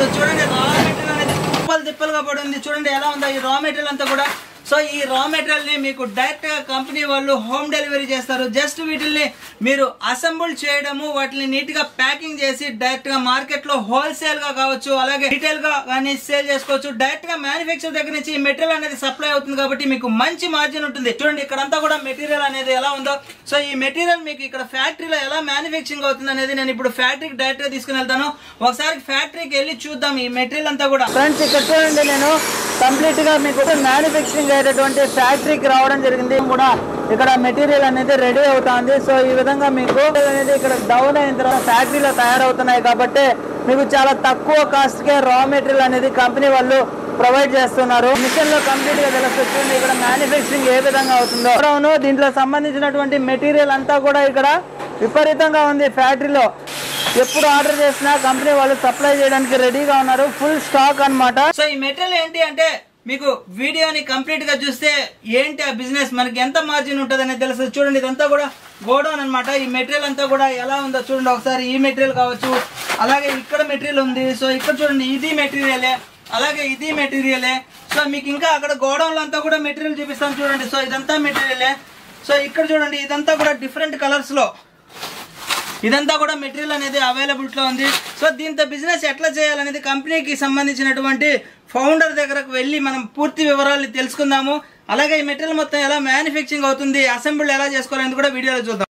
ఇప్పుడు చూడండి raw material అనేది తిప్పలు తిప్పలుగా పడి ఉంది చూడండి ఎలా ఉందో ఈ రా మెటీరియల్ అంతా కూడా సో ఈ రా మెటీరియల్ ని మీకు డైరెక్ట్ గా కంపెనీ వాళ్ళు హోమ్ డెలివరీ చేస్తారు జస్ట్ వీటిల్ని మీరు అసెంబుల్ చేయడము వాటిని నీట్ గా ప్యాకింగ్ చేసి డైరెక్ట్ గా మార్కెట్ లో హోల్సేల్ గా కావచ్చు అలాగే రిటైల్ గా కానీ సేల్ చేసుకోవచ్చు డైరెక్ట్ గా మ్యానుఫ్యాక్చర్ దగ్గర నుంచి ఈ మెటీరియల్ అనేది సప్లై అవుతుంది కాబట్టి మీకు మంచి మార్జిన్ ఉంటుంది చూడండి ఇక్కడంతా కూడా మెటీరియల్ అనేది ఎలా ఉందో సో ఈ మెటీరియల్ మీకు ఇక్కడ ఫ్యాక్టరీలో ఎలా మ్యానుఫ్యాక్చరింగ్ అవుతుంది అనేది నేను ఇప్పుడు ఫ్యాక్టరీకి డైరెక్ట్ గా తీసుకుని వెళ్తాను ఒకసారి ఫ్యాక్టరీకి వెళ్ళి చూద్దాం ఈ మెటీరియల్ అంతా కూడా ఫ్రెండ్స్ ఇక్కడ చూడండి నేను కంప్లీట్ గా మీకు మ్యానుఫ్యాక్చరింగ్ అయ్యేటటువంటి ఫ్యాక్టరీకి రావడం జరిగింది కూడా ఇక్కడ మెటీరియల్ అనేది రెడీ అవుతుంది సో ఈ విధంగా మీకు అనేది ఇక్కడ డౌన్ అయిన తర్వాత ఫ్యాక్టరీలో తయారవుతున్నాయి కాబట్టి మీకు చాలా తక్కువ కాస్ట్ కే రా మెటీరియల్ అనేది కంపెనీ వాళ్ళు ప్రొవైడ్ చేస్తున్నారు మిషన్ లో కంప్లీట్ గా తెలుస్తుంది ఇక్కడ మ్యానుఫ్యాక్చరింగ్ ఏ విధంగా అవుతుందో అవును దీంట్లో సంబంధించినటువంటి మెటీరియల్ అంతా కూడా ఇక్కడ విపరీతంగా ఉంది ఫ్యాక్టరీలో ఎప్పుడు ఆర్డర్ చేసినా కంపెనీ వాళ్ళు సప్లై చేయడానికి రెడీగా ఉన్నారు ఫుల్ స్టాక్ అన్నమాట సో ఈ మెటీరియల్ ఏంటి అంటే మీకు వీడియోని కంప్లీట్ గా చూస్తే ఏంటి ఆ బిజినెస్ మనకి ఎంత మార్జిన్ ఉంటుంది అనేది తెలుసు చూడండి ఇదంతా కూడా గోడౌన్ అన్నమాట ఈ మెటీరియల్ అంతా కూడా ఎలా ఉందో చూడండి ఒకసారి ఈ మెటీరియల్ కావచ్చు అలాగే ఇక్కడ మెటీరియల్ ఉంది సో ఇక్కడ చూడండి ఇది మెటీరియలే అలాగే ఇది మెటీరియలే సో మీకు ఇంకా అక్కడ గోడౌన్ లో అంతా కూడా మెటీరియల్ చూపిస్తాను చూడండి సో ఇదంతా మెటీరియలే సో ఇక్కడ చూడండి ఇదంతా కూడా డిఫరెంట్ కలర్స్ లో ఇదంతా కూడా మెటీరియల్ అనేది అవైలబిలిటీలో ఉంది సో దీంతో బిజినెస్ ఎట్లా చేయాలనేది కంపెనీకి సంబంధించినటువంటి ఫౌండర్ దగ్గరకు వెళ్ళి మనం పూర్తి వివరాలు తెలుసుకుందాము అలాగే ఈ మెటీరియల్ మొత్తం ఎలా మ్యానుఫ్యాక్చరింగ్ అవుతుంది అసెంబ్లీ ఎలా చేసుకోవాలనేది కూడా వీడియోలో చూద్దాం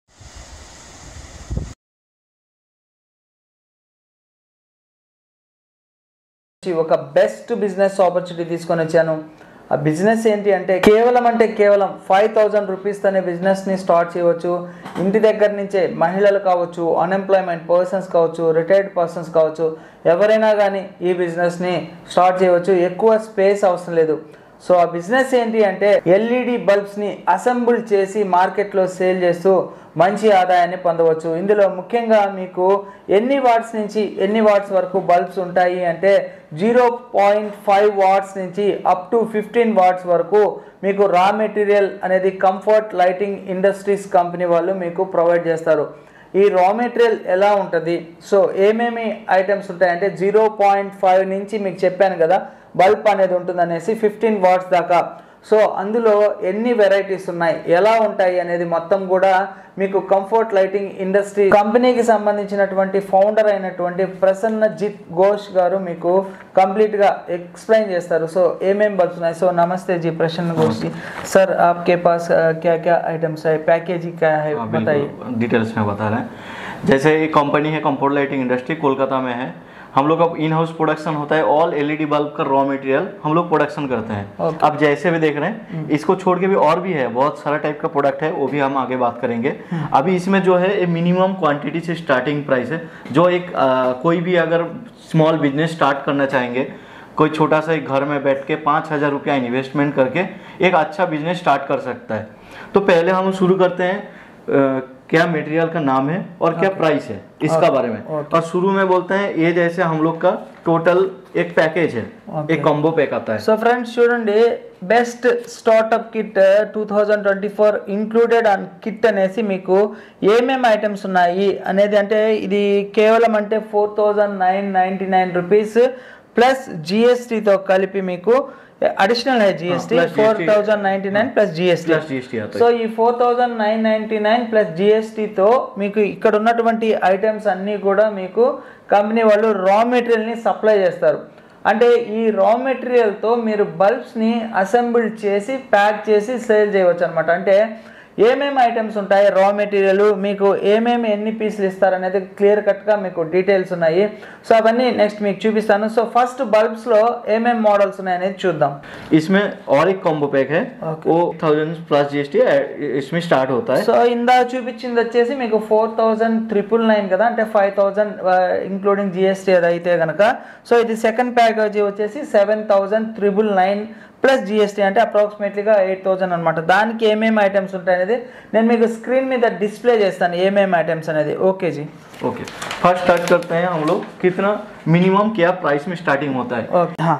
ఒక బెస్ట్ బిజినెస్ ఆపర్చునిటీ తీసుకొని వచ్చాను ఆ బిజినెస్ ఏంటి అంటే కేవలం అంటే కేవలం ఫైవ్ థౌజండ్ రూపీస్తోనే బిజినెస్ని స్టార్ట్ చేయవచ్చు ఇంటి దగ్గర నుంచే మహిళలు కావచ్చు అన్ఎంప్లాయ్మెంట్ పర్సన్స్ కావచ్చు రిటైర్డ్ పర్సన్స్ కావచ్చు ఎవరైనా కానీ ఈ బిజినెస్ని స్టార్ట్ చేయవచ్చు ఎక్కువ స్పేస్ అవసరం లేదు సో ఆ బిజినెస్ ఏంటి అంటే ఎల్ఈడి బల్బ్స్ని అసెంబుల్ చేసి మార్కెట్లో సేల్ చేస్తూ మంచి ఆదాయాన్ని పొందవచ్చు ఇందులో ముఖ్యంగా మీకు ఎన్ని వాట్స్ నుంచి ఎన్ని వాట్స్ వరకు బల్బ్స్ ఉంటాయి అంటే జీరో పాయింట్ ఫైవ్ వాట్స్ నుంచి అప్ టు ఫిఫ్టీన్ వాట్స్ వరకు మీకు రా మెటీరియల్ అనేది కంఫర్ట్ లైటింగ్ ఇండస్ట్రీస్ కంపెనీ వాళ్ళు మీకు ప్రొవైడ్ చేస్తారు ఈ రా మెటీరియల్ ఎలా ఉంటుంది సో ఏమేమి ఐటమ్స్ ఉంటాయంటే జీరో పాయింట్ ఫైవ్ నుంచి మీకు చెప్పాను కదా బల్బ్ అనేది ఉంటుంది అనేసి ఫిఫ్టీన్ వాట్స్ దాకా సో అందులో ఎన్ని వెరైటీస్ ఉన్నాయి ఎలా ఉంటాయి అనేది మొత్తం కూడా మీకు కంఫర్ట్ లైటింగ్ ఇండస్ట్రీ కంపెనీకి సంబంధించినటువంటి ఫౌండర్ అయినటువంటి ప్రసన్న జిత్ ఘోష్ గారు మీకు కంప్లీట్గా ఎక్స్ప్లెయిన్ చేస్తారు సో ఏమేం బల్బ్స్ ఉన్నాయి సో నమస్తే जी प्रसन्न घोष जी सर आपके पास क्या क्या आइटम्स है पैकेजिंग क्या है हाँ, बताइए बिल्कुल डिटेल्स में बता रहे हैं जैसे ये कंपनी है कंफर्ट लाइटिंग इंडस्ट्री कोलकाता में है हम लोग अब इन हाउस प्रोडक्शन होता है ऑल एलईडी बल्ब का रॉ मटेरियल हम लोग प्रोडक्शन करते हैं Okay. अब जैसे भी देख रहे हैं इसको छोड़ के भी और भी है बहुत सारा टाइप का प्रोडक्ट है वो भी हम आगे बात करेंगे अभी इसमें जो है मिनिमम क्वांटिटी से स्टार्टिंग प्राइस है जो एक अ, कोई भी अगर स्मॉल बिजनेस स्टार्ट करना चाहेंगे कोई छोटा सा एक घर में बैठ के पाँच हज़ार रुपया इन्वेस्टमेंट करके एक अच्छा बिजनेस स्टार्ट कर सकता है तो पहले हम शुरू करते हैं अ, क्या मटेरियल का नाम है और क्या प्राइस है इसका बारे में okay. और शुरू में बोलते हैं ये जैसे हम लोग का टोटल एक पैकेज है Okay. एक कॉम्बो पैक आता है సో ఫ్రెండ్స్ చూడండి best startup kit two thousand twenty four included on kit అనేసి మీకు ఏమేమి ఐటమ్స్ ఉన్నాయి అనేది అంటే ఇది కేవలం అంటే four thousand nine ninety nine rupees plus జిఎస్టీతో కలిపి మీకు అడిషనల్ है GST plus four GST thousand ninety nine plus GST plus GST आता సో है ఈ four thousand nine ninety nine plus జిఎస్టీతో మీకు ఇక్కడ ఉన్నటువంటి ఐటమ్స్ అన్నీ కూడా మీకు కంపెనీ వాళ్ళు రా మెటీరియల్ని సప్లై చేస్తారు అంటే ఈ రా మెటీరియల్తో మీరు బల్బ్స్ని అసెంబుల్ చేసి ప్యాక్ చేసి సేల్ చేయవచ్చు అనమాట అంటే ఏమేమి ఐటమ్స్ ఉంటాయి రా మెటీరియల్ మీకు ఏమేమి ఎన్ని పీసులు ఇస్తారనేది క్లియర్ కట్గా మీకు డీటెయిల్స్ ఉన్నాయి సో అవన్నీ నెక్స్ట్ మీకు చూపిస్తాను సో ఫస్ట్ బల్బ్స్లో ఏమేమి మోడల్స్ ఉన్నాయనేది చూద్దాం इसमें और एक कॉम्बो पैक है Okay. वो थाउजेंड प्लस जीएसटी इसमें स्टार्ट होता है సో ఇందా చూపించింది వచ్చేసి మీకు ఫోర్ థౌజండ్ ట్రిపుల్ నైన్ కదా అంటే ఫైవ్ థౌజండ్ ఇంక్లూడింగ్ జిఎస్టీ అది అయితే కనుక సో ఇది సెకండ్ ప్యాకేజీ వచ్చేసి seven thousand triple nine plus GST అంటే అప్రాక్సిమేట్లీగా ఎయిట్ థౌజండ్ అనమాట దానికి ఏమేమి ఐటమ్స్ ఉంటాయి అనేది నేను మీకు స్క్రీన్ మీద డిస్ప్లే చేస్తాను ఏమేమి ఐటమ్స్ అనేది okay ji okay first start करते हैं हम लोग कितना मिनिमम क्या प्राइस में स्टार्टिंग होता है ఓకే హా.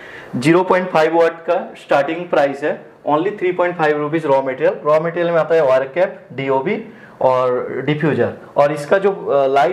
0.5 वाट का स्टार्टिंग प्राइस है only 3.5 point five rupees raw material raw material में आता है वायर कैप डीओबी और डिफ्यूजर और इसका जो लाइट है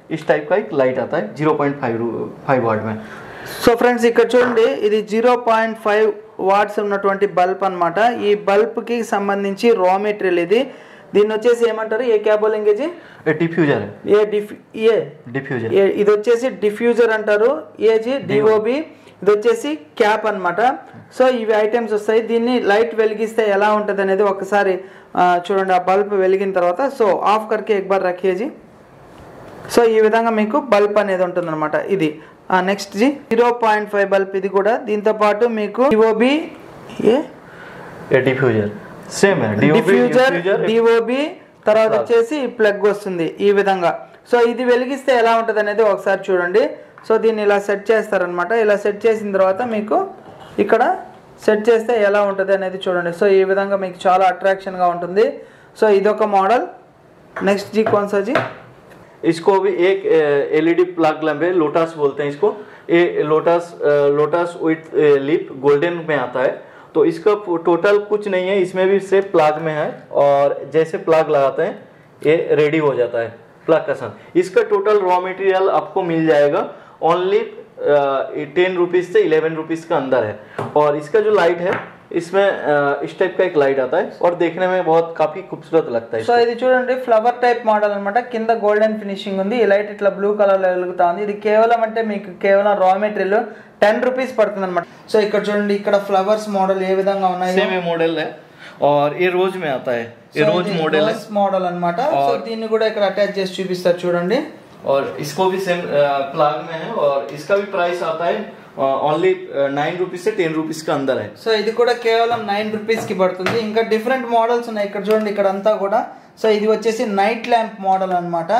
इस टाइप का एक लाइट आता है 0.5 फाइव वाट में సో ఫ్రెండ్స్ ఇక్కడ చూడండి ఇది జీరో పాయింట్ ఫైవ్ వాట్స్ ఉన్నటువంటి బల్బ్ అనమాట ఈ బల్బ్కి సంబంధించి రా మెటీరియల్ ఇది దీన్ని వచ్చేసి ఏమంటారు ఏ క్యాబోలింగ్ ఇది ये डिफ्यूजर है ఏ డిఫ్ ఏ डिफ्यूजर ఏ- ఇది వచ్చేసి డిఫ్యూజర్ అంటారు ఏజీ డిఓబి ఇది వచ్చేసి క్యాప్ అన్నమాట సో ఇవి ఐటమ్స్ వస్తాయి దీన్ని లైట్ వెలిగిస్తే ఎలా ఉంటుంది అనేది ఒకసారి ఆ, చూడండి ఆ బల్బ్ వెలిగిన తర్వాత సో ఆఫ్ కర్కే ఎక్ బార్ రఖేజీ సో ఈ విధంగా మీకు బల్బ్ అనేది ఉంటుంది అనమాట ఇది నెక్స్ట్ జీ జీరో పాయింట్ ఫైవ్ బల్బ్ ఇది కూడా దీంతో పాటు మీకు డిఓబి ఏ ये डिफ्यूजर सेम है DOB, డిఫ్యూజర్ diffuser, एक- డిఓబి తర్వాత వచ్చేసి ప్లగ్ వస్తుంది ఈ విధంగా సో ఇది వెలిగిస్తే ఎలా ఉంటుంది అనేది ఒకసారి చూడండి సో దీన్ని ఇలా సెట్ చేస్తారనమాట ఇలా సెట్ చేసిన తర్వాత మీకు ఇక్కడ సెట్ చేస్తే ఎలా ఉంటుంది అనేది చూడండి సో ఈ విధంగా మీకు చాలా అట్రాక్షన్గా ఉంటుంది సో ఇదొక మోడల్ నెక్స్ట్ జీ కోన్సా జీ इसको भी एक एलईडी प्लग लैंप है लोटस बोलते हैं इसको ये lotus lotus with lip golden में आता है तो इसका टोटल कुछ नहीं है इसमें भी सिर्फ प्लग में है और जैसे प्लग लगाते हैं ये रेडी हो जाता है प्लग का साथ इसका टोटल रॉ मटेरियल आपको मिल जाएगा ओनली टेन रुपीज़ से इलेवन रुपीज़ का अंदर है और इसका जो लाइट है इसमें अ, इस टाइप का एक लाइट आता है और देखने में बहुत काफ़ी खूबसूरत लगता है సో ఇది చూడండి ఫ్లవర్ టైప్ మోడల్ అన్నమాట కింద గోల్డెన్ ఫినిషింగ్ ఉంది ఈ లైట్ ఇట్లా బ్లూ కలర్ లో వెలుగుతా ఉంది ఇది కేవలం అంటే మీకు కేవలం రా మెటీరియల్ టెన్ రూపీస్ పడుతుంది అనమాట సో ఇక్కడ చూడండి ఇక్కడ ఫ్లవర్స్ మోడల్ ఏ విధంగా ఉన్నాయి सेम ये मॉडल है और ये रोज में आता है ये रोज मॉडल है మోడల్ అన్నమాట సో దీన్ని కూడా ఇక్కడ అటాచ్ చేసి చూపిస్తారు చూడండి और इसको भी सेम प्लाग में है और इसका भी प्राइस आता है ओनली नाइन रुपीज से टेन रुपीज का अंदर है సో ఇది కూడా కేవలం నైన్ రూపీస్ కి పడుతుంది ఇంకా డిఫరెంట్ మోడల్స్ ఉన్నాయి ఇక్కడ చూడండి ఇక్కడ అంతా కూడా సో ఇది వచ్చేసి నైట్ ల్యాంప్ మోడల్ అన్నమాట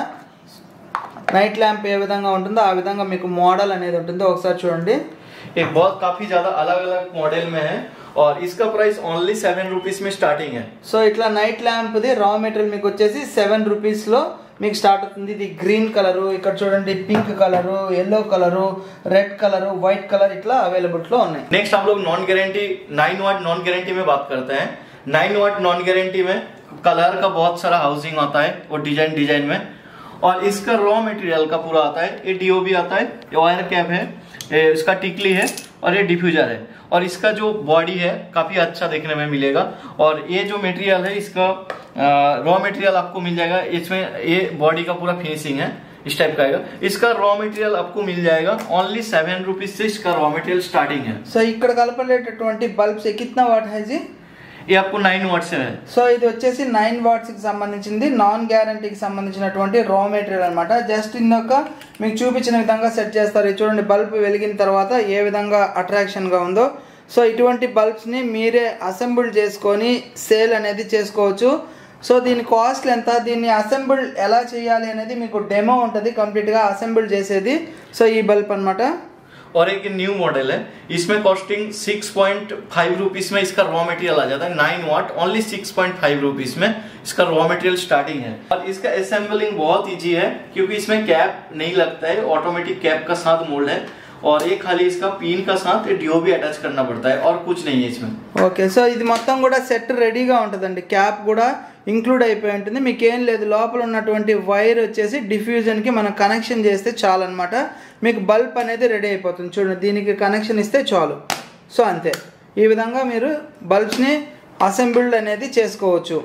నైట్ ల్యాంప్ ఏ విధంగా ఉంటుందో ఆ విధంగా మీకు మోడల్ అనేది ఉంటుంది ఒకసారి చూడండి एक बहुत काफी ज्यादा अलग अलग मॉडल में है और इसका प्राइस ओनली सेवन रुपीज में स्टार्टिंग है సో ఇట్లా నైట్ ల్యాంప్ది రా మెటీరియల్ మీకు వచ్చేసి సెవెన్ రూపీస్లో మీకు స్టార్ట్ అవుతుంది ఇది గ్రీన్ కలరు ఇక్కడ చూడండి pink colour yellow colour red colour white colour ఇట్లా అవైలబుల్లో ఉన్నాయి नेक्स्ट हम लोग non guarantee nine watt non guarantee में बात करते हैं नाइन वाट नॉन गारंटी में कलर का बहुत सारा हाउसिंग आता है और डिजाइन डिजाइन में और इसका रॉ मटेरियल का पूरा आता है ये डीओबी आता है ये वायर कैप है ये इसका टिकली है और ये डिफ्यूजर है और इसका जो बॉडी है काफी अच्छा देखने में मिलेगा और ये जो मटेरियल है इसका रॉ मटेरियल आपको मिल जाएगा इसमें ये बॉडी का पूरा फिनिशिंग है इस टाइप का आएगा इसका रॉ मटेरियल आपको मिल जाएगा ओनली सेवन रुपीज से इसका रॉ मटेरियल स्टार्टिंग है సో ఇక్కడ కలపలేటటువంటి బల్బ్స్ కిतना వాట్ है जी ये आपको नाइन वाट से है సో ఇది వచ్చేసి నైన్ వాట్స్ కి సంబంధించింది నాన్ గ్యారంటీకి సంబంధించినటువంటి రా మెటీరియల్ అన్నమాట జస్ట్ ఇందాక మీకు చూపించిన విధంగా సెట్ చేస్తారు ఇది చూడండి బల్బ్ వెలిగిన తర్వాత ఏ విధంగా అట్రాక్షన్ గా ఉందో సో ఇటువంటి బల్బ్స్ ని మీరే అసెంబుల్ చేసుకొని సేల్ అనేది చేసుకోవచ్చు సో దీని కాస్ట్ ఎంత దీన్ని అసెంబుల్ ఎలా చేయాలి అనేది మీకు డెమో ఉంటుంది కంప్లీట్ గా అసెంబుల్ చేసేది సో ఈ బల్బ్ అన్నమాట और एक न्यू मॉडल है इसमें costing six point five rupees में इसका रॉ मटेरियल आ जाता है nine watt only six point five rupees में इसका रॉ मटेरियल स्टार्टिंग है और इसका असेंबलिंग बहुत इजी है क्योंकि इसमें कैप नहीं लगता है ऑटोमेटिक कैप का साथ मोल्ड है और ये खाली इसका पिन का साथ डीओबी अटैच करना पड़ता है और कुछ नहीं है इसमें ఓకే సో ఇది మొత్తం కూడా సెట్ రెడీగా ఉంటుందండి క్యాప్ కూడా ఇంక్లూడ్ అయిపోయి ఉంటుంది మీకు ఏం లేదు లోపల ఉన్నటువంటి వైర్ వచ్చేసి డిఫ్యూజన్కి మనం కనెక్షన్ చేస్తే చాలు అనమాట మీకు బల్బ్ అనేది రెడీ అయిపోతుంది చూడండి దీనికి కనెక్షన్ ఇస్తే చాలు సో అంతే ఈ విధంగా మీరు బల్బ్స్ని అసెంబుల్డ్ అనేది చేసుకోవచ్చు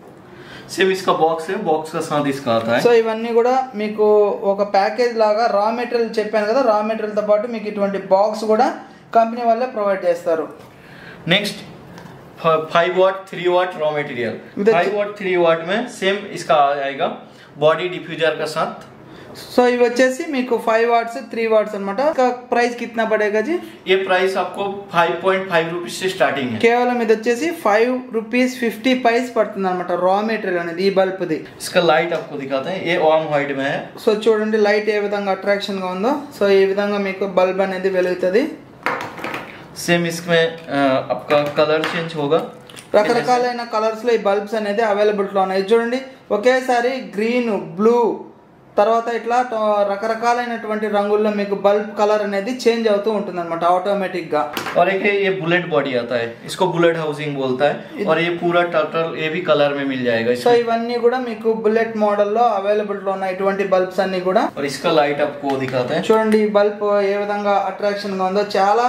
सिर्फ इसका बॉक्स है बॉक्स का साथ इसका आता సో है ఇవన్నీ కూడా మీకు ఒక ప్యాకేజ్ లాగా రా మెటీరియల్ చెప్పాను కదా రా మెటీరియల్తో పాటు మీకు ఇటువంటి బాక్స్ కూడా కంపెనీ వాళ్ళే ప్రొవైడ్ చేస్తారు next five watt three watt raw material इधर- फाइव वाट थ्री वाट में सेम इसका आ जाएगा बॉडी डिफ्यूजर का साथ సో ఇవి వచ్చేసి మీకు ఫైవ్ వాట్స్ త్రీ వాట్స్ అనమాట ప్రైస్ కిतना పడేగా జీ ये प्राइस आपको 5.5 रुपीज से स्टार्टिंग है కేవలం ఇది వచ్చేసి ఫైవ్ రూపీస్ ఫిఫ్టీ పైస్ పడుతుంది అనమాట రా మెటీరియల్ అనేది ఈ బల్బ్ది इसका लाइट आपको दिखाते हैं ये वार्म व्हाइट में है సో చూడండి లైట్ ఏ విధంగా అట్రాక్షన్ గా ఉందో సో ఈ విధంగా మీకు బల్బ్ అనేది వెలుగుతుంది सेम इसमें अ, आपका कलर चेंज होगा రకరకాలైన కలర్స్ లో ఈ బల్బ్స్ అనేది అవైలబుల్ లో ఉన్నాయి చూడండి ఒకేసారి గ్రీన్ బ్లూ తర్వాత ఇట్లా ట- రకరకాలైనటువంటి రంగుల్లో మీకు బల్బ్ కలర్ అనేది చేంజ్ అవుతూ ఉంటుంది అనమాట ఆటోమేటిక్ గా और एक है ये बुलेट बॉडी आता है इसको बुलेट हाउसिंग बोलता है और ये पूरा टोटल ये भी कलर में मिल जाएगा సో इसमें ఇవన్నీ కూడా మీకు బుల్లెట్ మోడల్లో అవైలబుల్ లో ఉన్న ఇటువంటి బల్బ్స్ అన్ని కూడా और इसका लाइट आपको दिखाते हैं చూడండి ఈ బల్బ్ ఏ విధంగా అట్రాక్షన్ గా ఉందో చాలా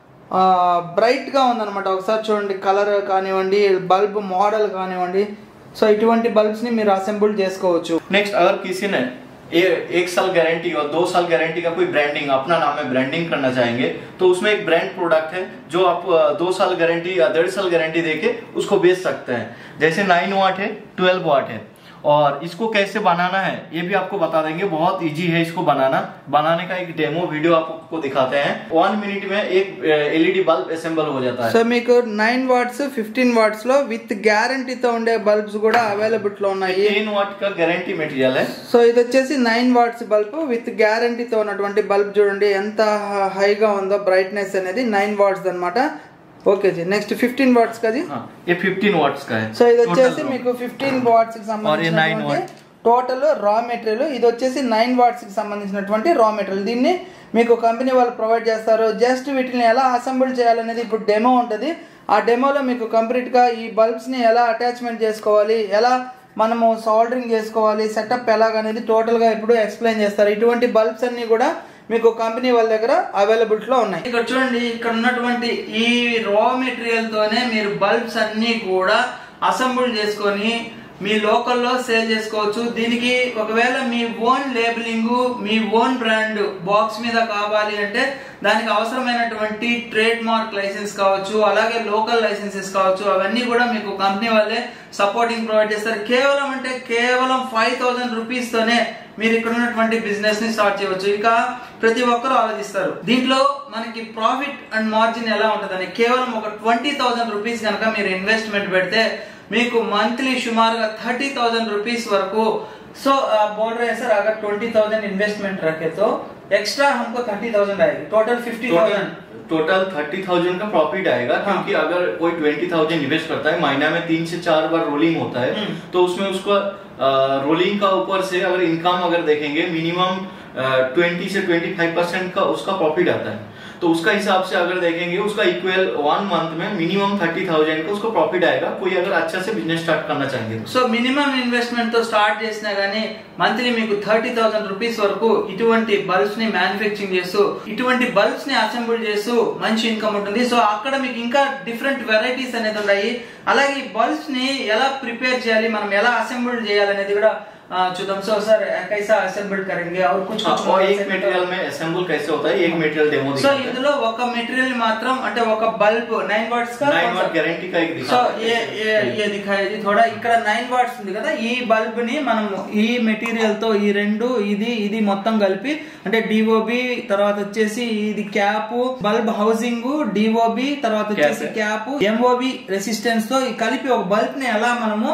బ్రైట్ గా ఉందన్నమాట ఒకసారి చూడండి కలర్ కానివ్వండి బల్బ్ మోడల్ కానివ్వండి సో ఇటువంటి బల్బ్స్ ని మీరు అసెంబుల్ చేసుకోవచ్చు नेक्स्ट अगर किसी ने ये एक साल गारंटी और दो साल गारंटी का कोई ब्रांडिंग अपना नाम में ब्रांडिंग करना चाहेंगे तो उसमें एक ब्रांड प्रोडक्ट है जो आप अ, दो साल गारंटी या डेढ़ साल गारंटी देके उसको बेच सकते हैं जैसे नाइन वाट है ट्वेल्व वाट है और इसको कैसे बनाना है ये भी आपको बता देंगे बहुत इजी है इसको बनाना बनाने का एक डेमो वीडियो आपको दिखाते हैं वन मिनट में एक एलईडी बल्ब असेंबल हो जाता है సో మీకు నైన్ వాట్స్ ఫిఫ్టీన్ వాట్స్ లో విత్ గ్యారంటీతో ఉండే బల్బ్స్ కూడా అవైలబుల్ లో ఉన్నాయి टेन वाट का गारंटी मटेरियल है సో ఇది వచ్చేసి నైన్ వాట్స్ బల్బ్ విత్ గ్యారంటీతో ఉన్నటువంటి బల్బ్ చూడండి ఎంత హైగా ఉందో బ్రైట్నెస్ అనేది నైన్ వాట్స్ అన్నమాట ఓకే జీ నెక్స్ట్ ఫిఫ్టీన్ వాట్స్ కదా हाँ ये 15 वाट्स का है సో ఇది Total వచ్చేసి raw. మీకు ఫిఫ్టీన్ వాట్స్ కి और ये 9 సంబంధించినటువంటి watt. టోటల్ రా మెటీరియల్ ఇది వచ్చేసి నైన్ వాట్స్ కి సంబంధించినటువంటి రా మెటీరియల్ దీన్ని మీకు కంపెనీ వాళ్ళు ప్రొవైడ్ చేస్తారు జస్ట్ వీటిని ఎలా అసెంబుల్ చేయాలనేది ఇప్పుడు డెమో ఉంటుంది ఆ డెమోలో మీకు కంప్లీట్ గా ఈ బల్బ్స్ ని ఎలా అటాచ్మెంట్ చేసుకోవాలి ఎలా మనము సోల్డరింగ్ చేసుకోవాలి సెటప్ ఎలాగనేది టోటల్ గా ఇప్పుడు ఎక్స్ప్లెయిన్ చేస్తారు ఇటువంటి బల్బ్స్ అన్ని కూడా మీకు కంపెనీ వాళ్ళ దగ్గర అవైలబిలిటీ లో ఉన్నాయి ఇక్కడ చూడండి ఇక్కడ ఉన్నటువంటి ఈ రా మెటీరియల్ తోనే మీరు బల్బ్స్ అన్ని కూడా అసెంబుల్ చేసుకొని మీ లోకల్లో సేల్ చేసుకోవచ్చు దీనికి ఒకవేళ మీ ఓన్ లేబులింగ్ మీ ఓన్ బ్రాండ్ బాక్స్ మీద కావాలి అంటే దానికి అవసరమైనటువంటి ట్రేడ్ మార్క్ లైసెన్స్ కావచ్చు అలాగే లోకల్ లైసెన్సెస్ కావచ్చు అవన్నీ కూడా మీకు కంపెనీ వాళ్ళే సపోర్టింగ్ ప్రొవైడ్ చేస్తారు కేవలం అంటే కేవలం ఫైవ్ థౌసండ్ రూపీస్ తోనే మీరు ఇక్కడ ఉన్నటువంటి బిజినెస్ ని స్టార్ట్ చేయవచ్చు ఇక ప్రతి ఒక్కరూ ఆలోచిస్తారు దీంట్లో మనకి ప్రాఫిట్ అండ్ మార్జిన్ ఎలా ఉంటుందని కేవలం ఒక ట్వంటీ థౌసండ్ రూపీస్ కనుక మీరు ఇన్వెస్ట్మెంట్ పెడితే మీకు మంత్లీ సుమారుగా థర్టీ థౌసండ్ రూपीस वరకు सो आप बोल रहे हैं सर अगर ट्वेंटी थाउजेंड इन्वेस्टमेंट रखे तो एक्स्ट्रा हमको थर्टी थाउजेंड आएगी total fifty total thousand total thirty thousand का प्रॉफिट आएगा हाँ। क्योंकि अगर कोई ट्वेंटी थाउजेंड इन्वेस्ट करता है महीना में तीन से चार बार रोलिंग होता है हम्म। तो उसमें उसको रोलिंग का ऊपर से अगर इनकम अगर देखेंगे मिनिमम ट्वेंटी से ट्वेंटी फाइव परसेंट का उसका प्रॉफिट आता है तो उसका हिसाब से अगर देखेंगे उसका इक्वल वन मंथ में मिनिमम थर्टी थाउजेंड का उसको प्रॉफिट आएगा कोई अगर अच्छा से बिजनेस स्टार्ट करना चाहेंगे तो సో మినిమం ఇన్వెస్ట్మెంట్ తో స్టార్ట్ చేసినా గానీ మంత్లీ మీకు థర్టీ థౌసండ్ రూపీస్ వరకు ఇటువంటి బల్బ్స్ ని మ్యానుఫ్యాక్చరింగ్ చేస్తూ ఇటువంటి బల్బ్స్ ని అసెంబుల్ చేస్తూ మంచి ఇన్కమ్ ఉంటుంది సో అక్కడ మీకు ఇంకా డిఫరెంట్ వెరైటీస్ అనేది ఉన్నాయి అలాగే ఈ బల్బ్స్ ని ఎలా ప్రిపేర్ చేయాలి మనం ఎలా అసెంబుల్ చేయాలనేది కూడా ఆ, చూద్దాం సో సార్ కైసా అసెంబుల్ కరెంगे और कुछ हाँ, कुछ और models एक हैं तो- मटेरियल में असेंबल कैसे होता है एक मटेरियल डेमो సో दिखाते हैं ఇందులో ఒక మెటీరియల్ మాత్రం అంటే ఒక బల్బ్ నైన్ వాట్స్ కా नाइन वाट गारंटी का एक సో दिखाते ఏ हैं ఏ ఏ దిఖాయేది థోడా ఇక్కడ నైన్ వాట్స్ ఉంది కదా ఈ బల్బ్ ని మనం ఈ మెటీరియల్ తో ఈ రెండు ఇది ఇది మొత్తం కలిపి అంటే డిఓబి తర్వాత వచ్చేసి ఇది క్యాప్ బల్బ్ హౌసింగ్ డిఓబి తర్వాత వచ్చేసి Cap. క్యాప్ ఎంఓబి రెసిస్టెన్స్ తో ఈ కలిపి ఒక బల్బ్ ని ఎలా మనము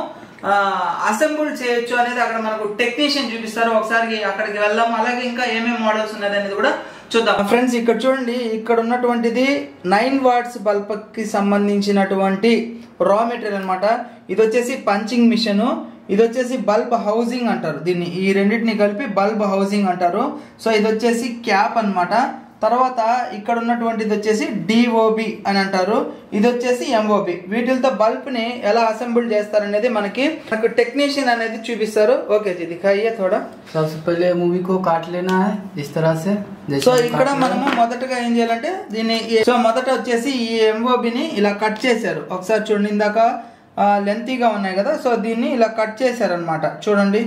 అసెంబుల్ చేయొచ్చు అనేది అక్కడ మనకు టెక్నీషియన్ చూపిస్తారు ఒకసారి అక్కడికి వెళ్దాం అలాగే ఇంకా ఏమేమి మోడల్స్ ఉన్నది అనేది కూడా చూద్దాం ఫ్రెండ్స్ ఇక్కడ చూడండి ఇక్కడ ఉన్నటువంటిది నైన్ వాట్స్ బల్బ్ కి సంబంధించినటువంటి రా మెటీరియల్ అన్నమాట ఇది వచ్చేసి పంచింగ్ మిషన్ ఇది వచ్చేసి బల్బ్ హౌసింగ్ అంటారు దీన్ని ఈ రెండింటిని కలిపి బల్బ్ హౌసింగ్ అంటారు సో ఇది వచ్చేసి క్యాప్ అన్నమాట తర్వాత ఇక్కడ ఉన్నటువంటిది వచ్చేసి డిఓబి అని అంటారు ఇది వచ్చేసి ఎంఓబి వీటితో బల్బ్ ని ఎలా అసెంబుల్ చేస్తారనేది మనకి మనకు టెక్నీషియన్ అనేది చూపిస్తారు ఓకే జీ దిఖాయియే థోడా सबसे पहले मूवी को काट लेना है इस तरह से जैसे సో हम ఇక్కడ काट మనము మొదటగా ఏం చేయాలంటే దీన్ని ఈ- సో మొదట వచ్చేసి ఈ ఎంఓబిని ఇలా కట్ చేశారు ఒకసారి చూడండి ఇందాక లెంతీగా ఉన్నాయి కదా సో దీన్ని ఇలా కట్ చేశారు అనమాట చూడండి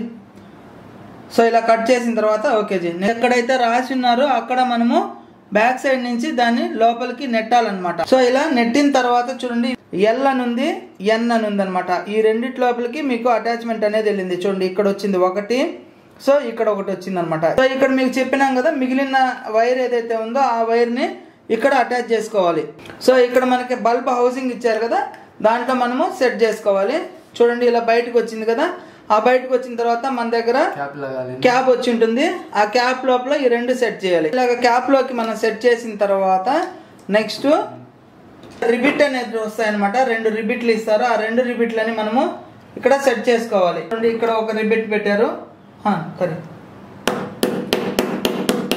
సో ఇలా కట్ చేసిన తర్వాత ఓకే జీ ఎక్కడైతే రాసి ఉన్నారో అక్కడ మనము బ్యాక్ సైడ్ నుంచి దాన్ని లోపలికి నెట్టాలన్నమాట సో ఇలా నెట్టిన తర్వాత చూడండి ఎల్ అని ఉంది ఎన్ అని ఉంది అనమాట ఈ రెండిటి లోపలికి మీకు అటాచ్మెంట్ అనేది వెళ్ళింది చూడండి ఇక్కడ వచ్చింది ఒకటి సో ఇక్కడ ఒకటి వచ్చింది అనమాట సో ఇక్కడ మీకు చెప్పినాం కదా మిగిలిన వైర్ ఏదైతే ఉందో ఆ వైర్ ని ఇక్కడ అటాచ్ చేసుకోవాలి సో ఇక్కడ మనకి బల్బ్ హౌసింగ్ ఇచ్చారు కదా దాంట్లో మనము సెట్ చేసుకోవాలి చూడండి ఇలా బయటకు వచ్చింది కదా ఆ బయటకు వచ్చిన తర్వాత మన దగ్గర कैप लगा लेना క్యాప్ వచ్చి ఉంటుంది ఆ క్యాప్ లోపల ఈ రెండు సెట్ చేయాలి ఇలాగ క్యాప్ లోకి మనం సెట్ చేసిన తర్వాత నెక్స్ట్ రిబిట్ అనేది వస్తాయి అనమాట రెండు రిబిట్లు ఇస్తారు ఆ రెండు రిబిట్లని మనము ఇక్కడ సెట్ చేసుకోవాలి చూడండి ఇక్కడ ఒక రిబిట్ పెట్టారు ఆ, సరే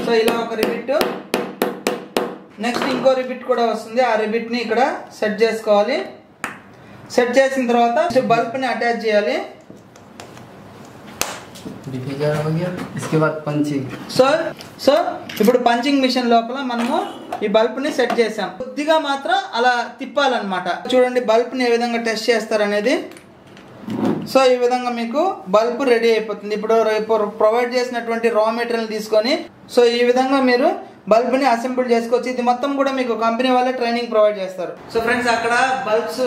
సో ఇలా ఒక రిబిట్ నెక్స్ట్ ఇంకో రిబిట్ కూడా వస్తుంది ఆ రిబిట్ ని ఇక్కడ సెట్ చేసుకోవాలి సెట్ చేసిన తర్వాత బల్బ్ ని అటాచ్ చేయాలి डिफिगर हो गया इसके बाद पंचिंग సో సో ఇప్పుడు పంచింగ్ మిషన్ లోపల మనము ఈ బల్బ్ ని సెట్ చేసాం కొద్దిగా మాత్రం అలా తిప్పాలన్నమాట చూడండి బల్బ్ ని ఏ విధంగా టెస్ట్ చేస్తారనేది సో ఈ విధంగా మీకు బల్బ్ రెడీ అయిపోతుంది ఇప్పుడు రేపు ప్రొవైడ్ చేసినటువంటి రా మెటీరియల్ తీసుకొని సో ఈ విధంగా మీరు బల్బ్ ని అసెంబుల్ చేసుకోవచ్చు ఇది మొత్తం కూడా మీకు కంపెనీ వాళ్ళే ట్రైనింగ్ ప్రొవైడ్ చేస్తారు సో ఫ్రెండ్స్ అక్కడ బల్బ్స్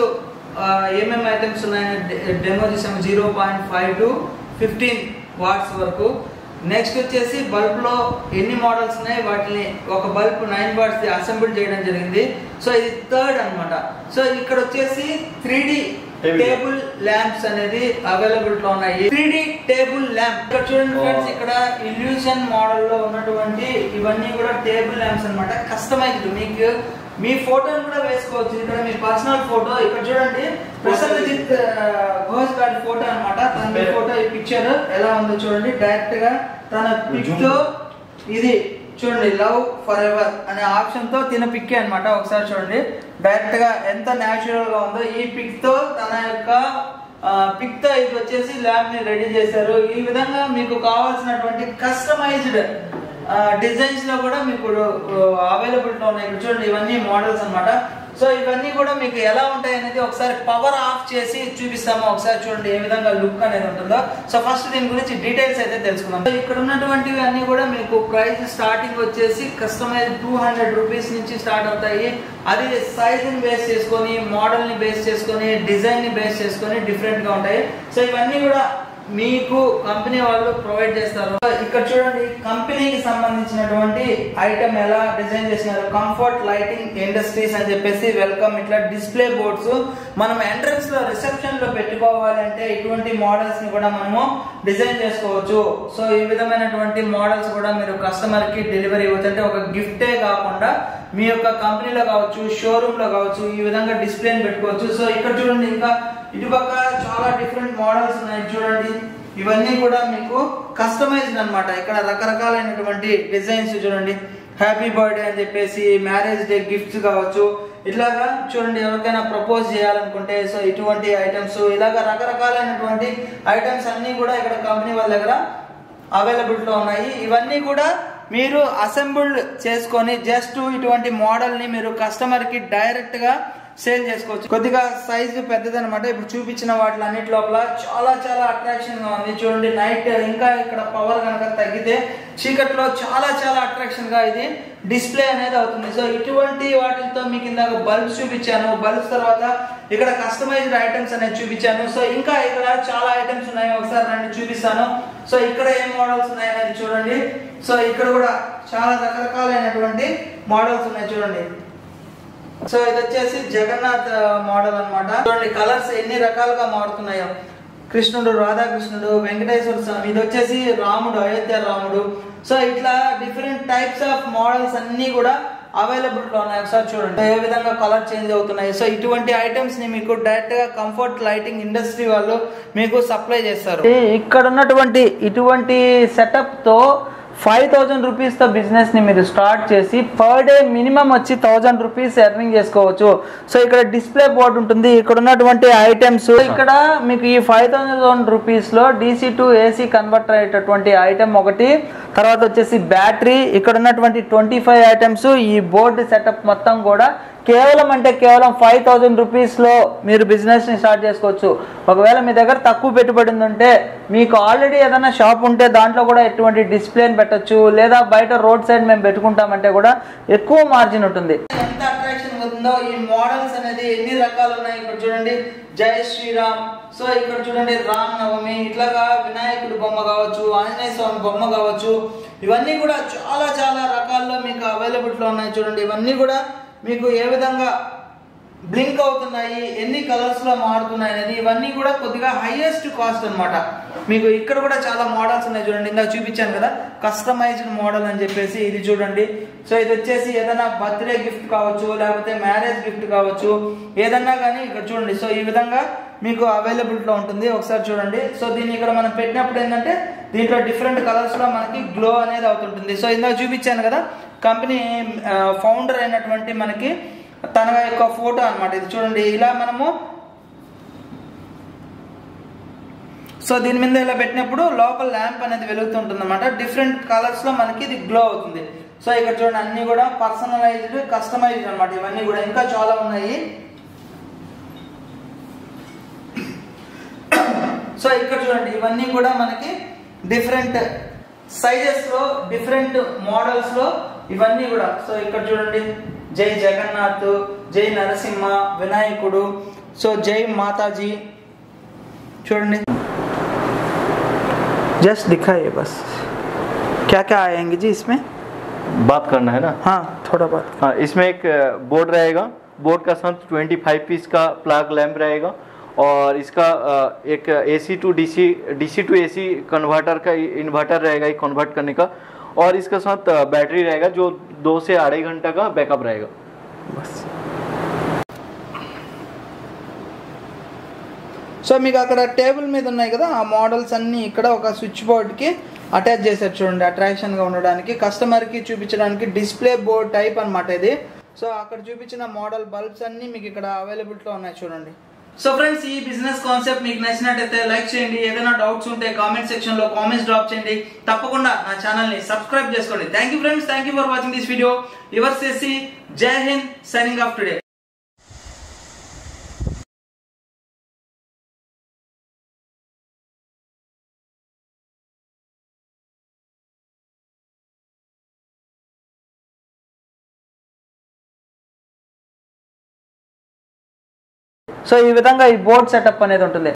ఏమేమి ఐటమ్స్ ఉన్నాయని డెమో చేసాము zero point five to fifteen watts వరకు నెక్స్ట్ వచ్చేసి బల్బ్ లో ఎన్ని మోడల్స్ ఉన్నాయి వాటిని ఒక బల్బ్ నైన్ వాట్స్ అసెంబుల్ చేయడం జరిగింది సో ఇది థర్డ్ అన్నమాట సో ఇక్కడ వచ్చేసి త్రీ Table. టేబుల్ ల్యాంప్స్ అనేది అవైలబుల్ లో ఉన్నాయి త్రీ టేబుల్ ల్యాంప్ ఇక్కడ చూడండి Oh. ఫ్రెండ్స్ ఇక్కడ ఇల్యూషన్ మోడల్ లో ఉన్నటువంటి ఇవన్నీ కూడా టేబుల్ ల్యాంప్స్ అన్నమాట కస్టమైజ్డ్ మీకు మీ ఫోటోని కూడా వేసుకోవచ్చు ఇక్కడ మీ పర్సనల్ ఫోటో ఇక్కడ చూడండి ప్రసన్నజిత్ ఘోష్ గారి ఫోటో అన్నమాట తన Spare. ఫోటో ఈ పిక్చర్ ఎలా ఉందో చూడండి డైరెక్ట్ గా తన పిక్ Zoom. తో ఇది చూడండి లవ్ ఫర్ ఎవర్ అనే ఆప్షన్ తో తిన పిక్ అన్నమాట ఒకసారి చూడండి డైరెక్ట్ గా ఎంత న్యాచురల్ గా ఉందో ఈ పిక్ తో తన యొక్క పిక్ తో ఇది వచ్చేసి ల్యాబ్ ని రెడీ చేశారు ఈ విధంగా మీకు కావాల్సినటువంటి కస్టమైజ్డ్ డిజైన్స్ లో కూడా మీకు అవైలబుల్ లో ఉన్నాయి ఇక్కడ చూడండి ఇవన్నీ మోడల్స్ అన్నమాట సో ఇవన్నీ కూడా మీకు ఎలా ఉంటాయి అనేది ఒకసారి పవర్ ఆఫ్ చేసి చూపిస్తాము ఒకసారి చూడండి ఏ విధంగా లుక్ అనేది ఉంటుందో సో ఫస్ట్ దీని గురించి డీటెయిల్స్ అయితే తెలుసుకుందాం సో ఇక్కడ ఉన్నటువంటివి అన్ని కూడా మీకు ప్రైస్ స్టార్టింగ్ వచ్చేసి కస్టమైజ్ టూ హండ్రెడ్ రూపీస్ నుంచి స్టార్ట్ అవుతాయి అది సైజ్ ని బేస్ చేసుకొని మోడల్ ని బేస్ చేసుకొని డిజైన్ ని బేస్ చేసుకొని డిఫరెంట్ గా ఉంటాయి సో ఇవన్నీ కూడా మీకు కంపెనీ వాళ్ళు ప్రొవైడ్ చేస్తారు ఇక్కడ చూడండి కంపెనీకి సంబంధించినటువంటి ఐటమ్ ఎలా డిజైన్ చేసినారు కంఫర్ట్ లైటింగ్ ఇండస్ట్రీస్ అని చెప్పేసి వెల్కమ్ ఇట్లా డిస్ప్లే బోర్డ్స్ మనం ఎంట్రన్స్ లో రిసెప్షన్ లో పెట్టుకోవాలంటే ఇటువంటి మోడల్స్ ని కూడా మనము డిజైన్ చేసుకోవచ్చు సో ఈ విధమైనటువంటి మోడల్స్ కూడా మీరు కస్టమర్ కి డెలివరీ ఇవ్వచ్చు అంటే ఒక గిఫ్టే కాకుండా మీ యొక్క కంపెనీలో కావచ్చు షోరూమ్ లో కావచ్చు ఈ విధంగా డిస్ప్లేని పెట్టుకోవచ్చు సో ఇక్కడ చూడండి ఇంకా ఇటుపక్క చాలా డిఫరెంట్ మోడల్స్ ఉన్నాయి చూడండి ఇవన్నీ కూడా మీకు కస్టమైజ్డ్ అన్నమాట ఇక్కడ రకరకాలైనటువంటి డిజైన్స్ చూడండి హ్యాపీ బర్త్డే అని చెప్పేసి మ్యారేజ్ డే గిఫ్ట్స్ కావచ్చు ఇలాగా చూడండి ఎవరికైనా ప్రపోజ్ చేయాలనుకుంటే సో ఇటువంటి ఐటమ్స్ ఇలాగా రకరకాలైనటువంటి ఐటమ్స్ అన్ని కూడా ఇక్కడ కంపెనీ వాళ్ళ దగ్గర అవైలబుల్ లో ఉన్నాయి ఇవన్నీ కూడా మీరు అసెంబుల్డ్ చేసుకొని జస్ట్ ఇటువంటి మోడల్ ని మీరు కస్టమర్ కి డైరెక్ట్ గా సేల్ చేసుకోవచ్చు కొద్దిగా సైజు పెద్దదన్నమాట ఇప్పుడు చూపించిన వాటి అన్నిటి లోపల చాలా చాలా అట్రాక్షన్ గా ఉంది చూడండి నైట్ ఇంకా ఇక్కడ పవర్ కనుక తగ్గితే చీకట్లో చాలా చాలా అట్రాక్షన్ గా ఇది డిస్ప్లే అనేది అవుతుంది సో ఇటువంటి వాటితో మీకు ఇందాక బల్బ్స్ చూపించాను బల్బ్స్ తర్వాత ఇక్కడ కస్టమైజ్డ్ ఐటమ్స్ అనేది చూపించాను సో ఇంకా ఇక్కడ చాలా ఐటమ్స్ ఉన్నాయి ఒకసారి రండి చూపిస్తాను సో ఇక్కడ ఏం మోడల్స్ ఉన్నాయి అనేది చూడండి సో ఇక్కడ కూడా చాలా రకరకాలైనటువంటి మోడల్స్ ఉన్నాయి చూడండి సో ఇది వచ్చేసి జగన్నాథ్ మోడల్ అన్నమాట చూడండి కలర్స్ ఎన్ని రకాలుగా మారుతున్నాయో కృష్ణుడు రాధాకృష్ణుడు వెంకటేశ్వర స్వామి ఇది వచ్చేసి రాముడు అయోధ్య రాముడు సో ఇట్లా డిఫరెంట్ టైప్స్ ఆఫ్ మోడల్స్ అన్ని కూడా అవైలబుల్ లో ఉన్నాయి ఒకసారి చూడండి ఏ విధంగా కలర్ చేంజ్ అవుతున్నాయి సో ఇటువంటి ఐటమ్స్ ని మీకు డైరెక్ట్ గా కంఫర్ట్ లైటింగ్ ఇండస్ట్రీ వాళ్ళు మీకు సప్లై చేస్తారు ఇక్కడ ఉన్నటువంటి ఇటువంటి సెటప్ తో ఫైవ్ థౌజండ్ రూపీస్తో బిజినెస్ని మీరు స్టార్ట్ చేసి పర్ డే మినిమం వచ్చి థౌజండ్ రూపీస్ ఎర్నింగ్ చేసుకోవచ్చు సో ఇక్కడ డిస్ప్లే బోర్డు ఉంటుంది ఇక్కడ ఉన్నటువంటి ఐటమ్స్ ఇక్కడ మీకు ఈ ఫైవ్ థౌజండ్ రూపీస్లో డీసీ టు ఏసీ కన్వర్టర్ అయ్యేటటువంటి ఐటమ్ ఒకటి తర్వాత వచ్చేసి బ్యాటరీ ఇక్కడ ఉన్నటువంటి ట్వంటీ ఫైవ్ ఐటమ్స్ ఈ బోర్డు సెటప్ మొత్తం కూడా కేవలం అంటే కేవలం ఫైవ్ థౌజండ్ రూపీస్లో మీరు బిజినెస్ని స్టార్ట్ చేసుకోవచ్చు ఒకవేళ మీ దగ్గర తక్కువ పెట్టుబడి ఉందంటే మీకు ఆల్రెడీ ఏదైనా షాప్ ఉంటే దాంట్లో కూడా ఎటువంటి డిస్ప్లేని పెట్టొచ్చు లేదా బయట రోడ్ సైడ్ మేము పెట్టుకుంటామంటే కూడా ఎక్కువ మార్జిన్ ఉంటుంది ఎంత అట్రాక్షన్ ఉందో ఈ మోడల్స్ అనేది ఎన్ని రకాలు ఉన్నాయి ఇక్కడ చూడండి జై శ్రీరామ్ సో ఇక్కడ చూడండి రామ్ నవమి ఇట్లాగా వినాయకుడి బొమ్మ కావచ్చు ఆంజనేయ స్వామి బొమ్మ కావచ్చు ఇవన్నీ కూడా చాలా చాలా రకాల్లో మీకు అవైలబుల్ లో ఉన్నాయి చూడండి ఇవన్నీ కూడా మీకు ఏ విధంగా బ్లింక్ అవుతున్నాయి ఎన్ని కలర్స్ లో మారుతున్నాయి అనేది ఇవన్నీ కూడా కొద్దిగా హైయెస్ట్ కాస్ట్ అన్నమాట మీకు ఇక్కడ కూడా చాలా మోడల్స్ ఉన్నాయి చూడండి ఇందాక చూపించాను కదా కస్టమైజ్డ్ మోడల్ అని చెప్పేసి ఇది చూడండి సో ఇది వచ్చేసి ఏదైనా బర్త్డే గిఫ్ట్ కావచ్చు లేకపోతే మ్యారేజ్ గిఫ్ట్ కావచ్చు ఏదన్నా కానీ ఇక్కడ చూడండి సో ఈ విధంగా మీకు అవైలబిలిటీలో ఉంటుంది ఒకసారి చూడండి సో దీన్ని ఇక్కడ మనం పెట్టినప్పుడు ఏంటంటే దీంట్లో డిఫరెంట్ కలర్స్లో మనకి గ్లో అనేది అవుతుంటుంది సో ఇందాక చూపించాను కదా కంపెనీ ఫౌండర్ అయినటువంటి మనకి తన యొక్క ఫోటో అన్నమాట ఇది చూడండి ఇలా మనము సో దీని మీద ఇలా పెట్టినప్పుడు లోపల ల్యాంప్ అనేది వెలుగుతుంటుంది అనమాట డిఫరెంట్ కలర్స్ లో మనకి ఇది గ్లో అవుతుంది సో ఇక్కడ చూడండి అన్ని కూడా పర్సనలైజ్డ్ కస్టమైజ్డ్ అనమాట ఇవన్నీ కూడా ఇంకా చాలా ఉన్నాయి సో ఇక్కడ చూడండి ఇవన్నీ కూడా మనకి డిఫరెంట్ సైజెస్ లో డిఫరెంట్ మోడల్స్ లో ఇవన్నీ కూడా సో ఇక్కడ చూడండి జై జగన్నాథ్ జై నరసింహ వినాయకుడు సో జై మాతాజీ చూడండి जस्ट दिखाइए बस क्या क्या आएंगे जी इसमें बात करना है ना हाँ थोड़ा बहुत हाँ इसमें एक बोर्ड रहेगा बोर्ड का साथ 25 पीस का प्लग लैंप रहेगा और इसका अ, एक AC to DC DC to AC converter का इन्वर्टर रहेगा ये कन्वर्ट करने का और इसका साथ अ, बैटरी रहेगा जो दो से अढ़ाई घंटा का बैकअप रहेगा बस సో మీకు అక్కడ టేబుల్ మీద ఉన్నాయి కదా ఆ మోడల్స్ అన్నీ ఇక్కడ ఒక స్విచ్ బోర్డ్కి అటాచ్ చేశారు చూడండి అట్రాక్షన్గా ఉండడానికి కస్టమర్కి చూపించడానికి డిస్ప్లే బోర్డ్ టైప్ అన్నమాట ఇది సో అక్కడ చూపించిన మోడల్ బల్బ్స్ అన్నీ మీకు ఇక్కడ అవైలబిలిటీలో ఉన్నాయి చూడండి సో ఫ్రెండ్స్ ఈ బిజినెస్ కాన్సెప్ట్ మీకు నచ్చినట్టయితే లైక్ చేయండి ఏదైనా డౌట్స్ ఉంటే కామెంట్ సెక్షన్ లో కామెంట్స్ డ్రాప్ చేయండి తప్పకుండా నా ఛానల్ ని సబ్స్క్రైబ్ చేసుకోండి thank you friends thank you for watching this video your సేసి జై హింద్ సైనింగ్ ఆఫ్ టుడే సో ఈ విధంగా ఈ బోర్డ్ సెటప్ అనేది ఉంటుంది